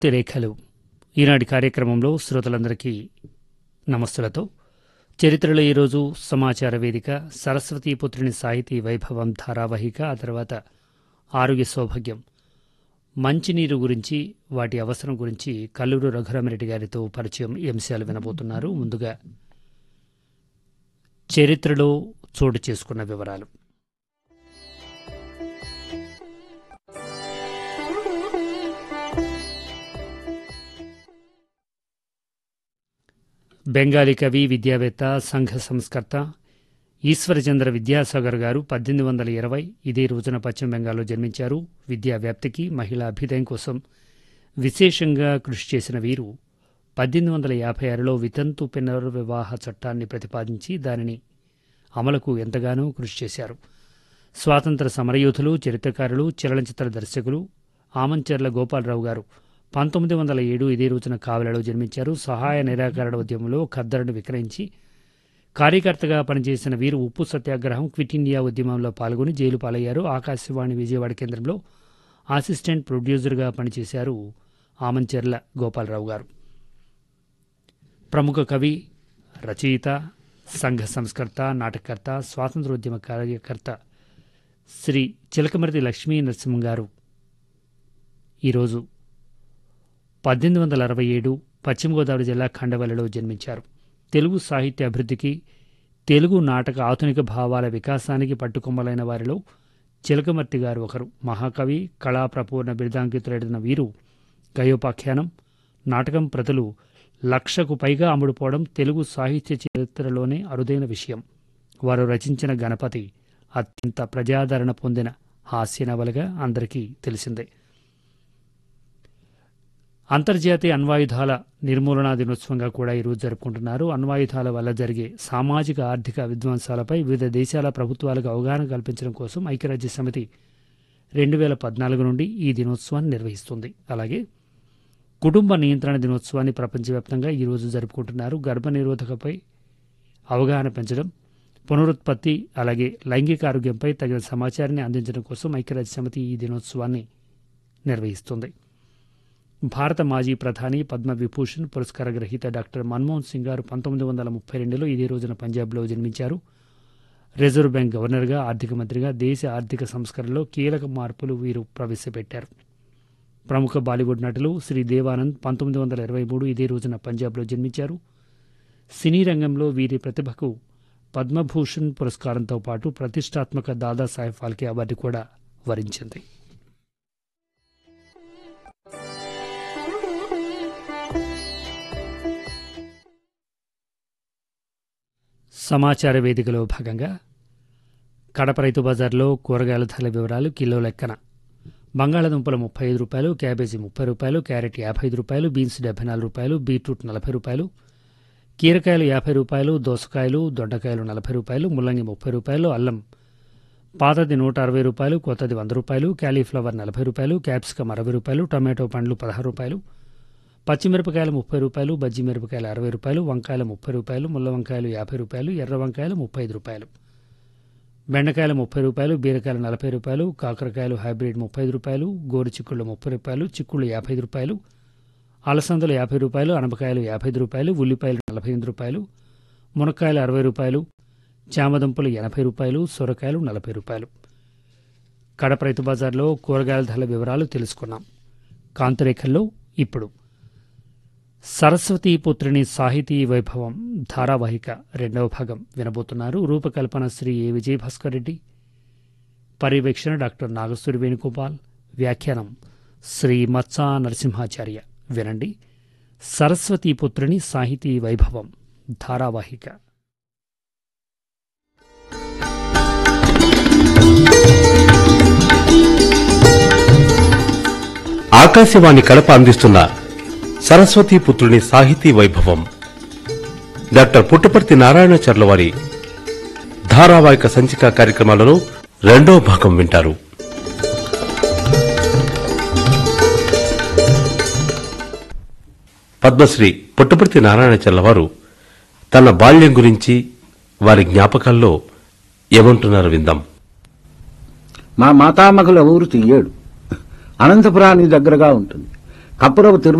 రేఖలు ఈనాటి కార్యక్రమంలో శ్రోతలందరికీ నమస్సులతో చరిత్రలో ఈరోజు సమాచార వేదిక సరస్వతీ పుత్రుని సాహితీ వైభవం ధారావాహిక ఆ తర్వాత ఆరోగ్య సౌభాగ్యం మంచినీరు గురించి వాటి అవసరం గురించి కల్లూరు రఘురామరెడ్డి గారితో పరిచయం ఈ అంశాలు వినబోతున్నారు ముందుగా చరిత్రలో చోటు చేసుకున్న వివరాలు బెంగాలీ కవి విద్యావేత్త సంఘ సంస్కర్త ఈశ్వరచంద్ర విద్యాసాగర్ గారు పద్దెనిమిది వందల ఇరవై ఇదే రోజున పశ్చిమ బెంగాల్లో జన్మించారు విద్యా వ్యాప్తికి మహిళా అభ్యుదయం కోసం విశేషంగా కృషి చేసిన వీరు పద్దెనిమిది వందల యాభై ఆరులో వితంతు పునర్వివాహ చట్టాన్ని ప్రతిపాదించి దానిని అమలుకు ఎంతగానో కృషి చేశారు స్వాతంత్ర సమరయోధులు చరిత్రకారులు చలనచిత్ర దర్శకులు ఆమంచర్ల గోపాలరావు గారు పంతొమ్మిది వందల ఏడు ఇదే రోజున కావలలో జన్మించారు సహాయ నిరాకరణ ఉద్యమంలో ఖద్దరును విక్రయించి కార్యకర్తగా పనిచేసిన వీరు ఉప్పు సత్యాగ్రహం క్విట్ ఇండియా ఉద్యమంలో పాల్గొని జైలు పాలయ్యారు ఆకాశవాణి విజయవాడ కేంద్రంలో అసిస్టెంట్ ప్రొడ్యూసర్గా పనిచేశారు ఆమంచెర్ల గోపాలరావు గారు ప్రముఖ కవి రచయిత సంఘ సంస్కర్త నాటకర్త స్వాతంత్రోద్యమ కార్యకర్త శ్రీ చిలకమర్తి లక్ష్మీ నరసింహం గారు ఈరోజు పద్దెనిమిది వందల అరవై ఏడు పశ్చిమ గోదావరి జిల్లా ఖండవల్లిలో జన్మించారు తెలుగు సాహిత్య అభివృద్ధికి తెలుగు నాటక ఆధునిక భావాల వికాసానికి పట్టుకొమ్మలైన వారిలో చిలకమర్తి గారు ఒకరు మహాకవి కళా ప్రపూర్ణ బిరుదాంకితులైన వీరు గయోపాఖ్యానం నాటకం ప్రతులు లక్షకు పైగా అమ్ముడుపోవడం తెలుగు సాహిత్య చరిత్రలోనే అరుదైన విషయం వారు రచించిన గణపతి అత్యంత ప్రజాదరణ పొందిన హాస్య నవలగా అందరికీ తెలిసిందే అంతర్జాతీయ అణ్వాయుధాల నిర్మూలనా దినోత్సవంగా కూడా ఈరోజు జరుపుకుంటున్నారు అణ్వాయుధాల వల్ల జరిగే సామాజిక ఆర్థిక విధ్వంసాలపై వివిధ దేశాల ప్రభుత్వాలకు అవగాహన కల్పించడం కోసం ఐక్యరాజ్య సమితి రెండు వేల పద్నాలుగు నుండి ఈ దినోత్సవాన్ని నిర్వహిస్తుంది అలాగే కుటుంబ నియంత్రణ దినోత్సవాన్ని ప్రపంచవ్యాప్తంగా ఈరోజు జరుపుకుంటున్నారు గర్భ నిరోధకపై అవగాహన పెంచడం పునరుత్పత్తి అలాగే లైంగిక ఆరోగ్యంపై తగిన సమాచారాన్ని అందించడం కోసం ఐక్యరాజ్య సమితి ఈ దినోత్సవాన్ని నిర్వహిస్తుంది భారత మాజీ ప్రధాని పద్మ విభూషణ్ పురస్కార గ్రహీత డాక్టర్ మన్మోహన్ సింగ్ గారు పంతొమ్మిది వందల ముప్పై రెండులో ఇదే రోజున పంజాబ్లో జన్మించారు రిజర్వ్ బ్యాంక్ గవర్నర్గా ఆర్థిక మంత్రిగా దేశ ఆర్థిక సంస్కరణలో కీలక మార్పులు వీరు ప్రవేశపెట్టారు ప్రముఖ బాలీవుడ్ నటులు శ్రీ దేవానంద్ పంతొమ్మిది వందల ఇరవై మూడు ఇదే రోజున పంజాబ్లో జన్మించారు సినీ రంగంలో వీరి ప్రతిభకు పద్మభూషణ్ పురస్కారంతో పాటు ప్రతిష్టాత్మక దాదాసాహెబ్ ఫాల్కే అవార్డు కూడా వరించింది సమాచార వేదికలో భాగంగా కడప రైతు బజార్లో కూరగాయల ధరల వివరాలు కిలో లెక్కన బంగాళాదుంపలు ముప్పై ఐదు రూపాయలు క్యాబేజీ ముప్పై రూపాయలు క్యారెట్ యాభై ఐదు రూపాయలు బీన్స్ డెబ్బై నాలుగు రూపాయలు బీట్రూట్ నలభై రూపాయలు కీరకాయలు యాభై రూపాయలు దోసకాయలు దొండకాయలు నలభై రూపాయలు ముల్లంగి ముప్పై రూపాయలు అల్లం పాతది నూట అరవై రూపాయలు కొత్తది వంద రూపాయలు క్యాలీఫ్లవర్ నలభై రూపాయలు క్యాప్సికమ్ అరవై రూపాయలు టమాటో పండ్లు పదహారు రూపాయలు పచ్చిమిరపకాయలు ముప్పై రూపాయలు బజ్జి మిరపకాయలు అరవై రూపాయలు వంకాయలు ముప్పై రూపాయలు ముల్ల వంకాయలు యాభై రూపాయలు ఎర్ర వంకాయలు ముప్పై ఐదు రూపాయలు బెండకాయలు ముప్పై రూపాయలు బీరకాయలు నలభై రూపాయలు కాకరకాయలు హైబ్రిడ్ ముప్పై ఐదు రూపాయలు గోరు చిక్కుళ్ళు ముప్పై రూపాయలు చిక్కుళ్ళు యాభై ఐదు రూపాయలు అలసందలు యాభై రూపాయలు అనపకాయలు యాభై ఐదు రూపాయలు ఉల్లిపాయలు నలభై ఎనిమిది రూపాయలు మునక్కాయలు అరవై రూపాయలు చామదుంపలు ఎనభై రూపాయలు సొరకాయలు నలభై రూపాయలు కడప రైతు బజార్లో కూరగాయల ధరల వివరాలు తెలుసుకున్నాం కాంతిరేఖల్లో ఇప్పుడు సరస్వతీ పుత్రిని సాహితీ వైభవం ధారావాహిక రెండవ భాగం వినబోతున్నారు రూపకల్పన శ్రీ ఏ విజయభాస్కర్ రెడ్డి పర్యవేక్షణ డాక్టర్ నాగసూరి వేణుగోపాల్ వ్యాఖ్యానం శ్రీ మత్సా నరసింహాచార్య వినండి సరస్వతీ పుత్రిని సాహితీ వైభవం ధారావాహిక ఆకాశవాణి కడప అందిస్తున్న సరస్వతీ పుత్రుని సాహితీ వైభవం డాక్టర్ పుట్టపర్తి నారాయణాచార్ల వారి ధారావాహిక సంచిక కార్యక్రమాలలో రెండో భాగం వింటారు పద్మశ్రీ పుట్టపర్తి నారాయణాచార్ల వారు తన బాల్యం గురించి వారి జ్ఞాపకాల్లో ఏమంటున్నారు విందాం మా మాతామహుల ఊరు తీయేడు అనంతపురానికి దగ్గరగా ఉంటుంది కప్పురపు తిరుమల